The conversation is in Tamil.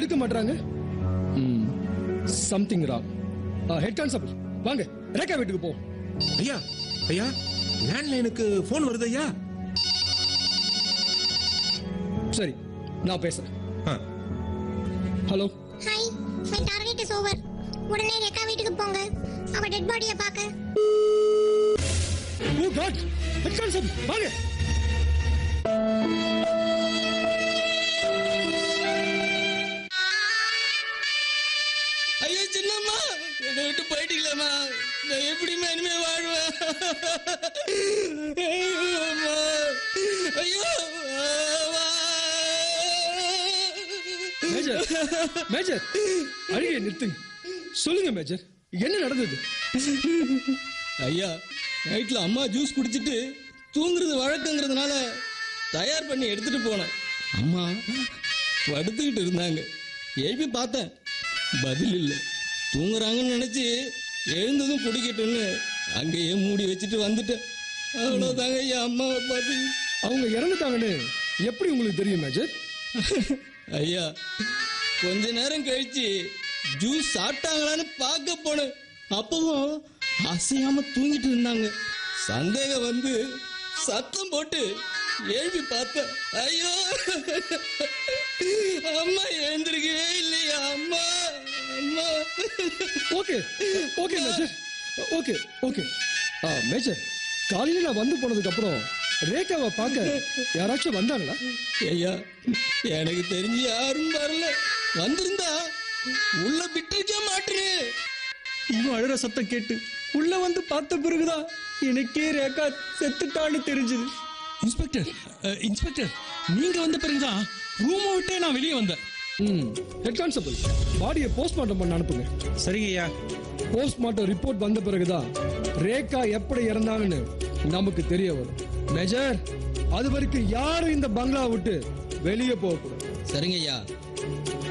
எடுக்க மாட்டாங்க சம்திங் ராங் ஹெட் கான்ஸ்டபிள் வாங்க ரேகா வீட்டுக்கு போ ஐயா ஐயா லேண்ட்லைனுக்கு ஃபோன் வருது ஐயா சரி நான் பேசுறேன் ஆ, hello hi my target is over உடனே ரெக்கா வீட்டுக்கு போங்க அவ டெட் பாடியை பார்க்க ஓ காட் ஹெட் கான்ஸ்டபிள் வாங்க ஐயோ சின்னம்மா என்னை விட்டு போயிட்டீங்களேம்மா நான் எப்படிம்மா இனிமே வாழ்வேன் ஐயோ, அம்மா. ஐயோ அம்மா. மேஜர் மேஜர் அழுகையை நிறுத்துங்க சொல்லுங்க மேஜர் என்ன நடந்தது ஐயா நைட்ல அம்மா ஜூஸ் குடிச்சிட்டு தூங்குறது வழக்கங்கிறதுனால தயார் பண்ணி எடுத்துட்டு போனேன் அம்மா படுத்துக்கிட்டு இருந்தாங்க எழுப்பி பார்த்தேன் பதில் இல்லை தூங்குறாங்கன்னு நினைச்சு எழுந்ததும் குடிக்கட்டும்னு அங்கேயே மூடி வச்சுட்டு வந்துட்டேன் அவ்வளோதாங்க ஐயா அம்மாவை பார்த்து அவங்க இறந்துட்டாங்கன்னு எப்படி உங்களுக்கு தெரியும் மேஜர் ஐயா கொஞ்ச நேரம் கழிச்சு ஜூஸ் சாப்பிட்டாங்களான்னு பார்க்க போனேன் அப்பவும் அசையாம தூங்கிட்டு இருந்தாங்க சந்தேகம் வந்து சத்தம் போட்டு எழுப்பி பார்த்தேன் ஐயோ அம்மா எழுந்திருக்கவே இல்லையா அம்மா அம்மா okay okay major okay okay ஆ மேஜர் காலையில நான் வந்து போனதுக்கு அப்புறம் ரேகாவை பார்க்க யாராச்சும் வந்தாங்களா ஐயா எனக்கு தெரிஞ்சு யாரும் வரல வந்திருந்தா உள்ள விட்டுருக்க மாட்டேன் இவன் அழுற சத்தம் கேட்டு உள்ள வந்து பார்த்த பிறகுதான் எனக்கே ரேகா செத்துட்டான்னு தெரிஞ்சது இன்ஸ்பெக்டர் அஹ், இன்ஸ்பெக்டர் நீங்க வந்த பிறகுதான் ரூமை விட்டே நான் வெளியே வந்தேன் ம் ஹெட் கான்ஸ்டபிள் பாடியை போஸ்ட்மார்ட்டம் பண்ண அனுப்புங்க சரிங்க ஐயா போஸ்ட்மார்ட்டம் ரிப்போர்ட் வந்த பிறகுதான் ரேகா எப்படி இறந்தாங்கன்னு நமக்கு தெரிய வரும் மேஜர் அது வரைக்கும் யாரும் இந்த பங்களா விட்டு வெளியே போகக்கூடாது சரிங்க ஐயா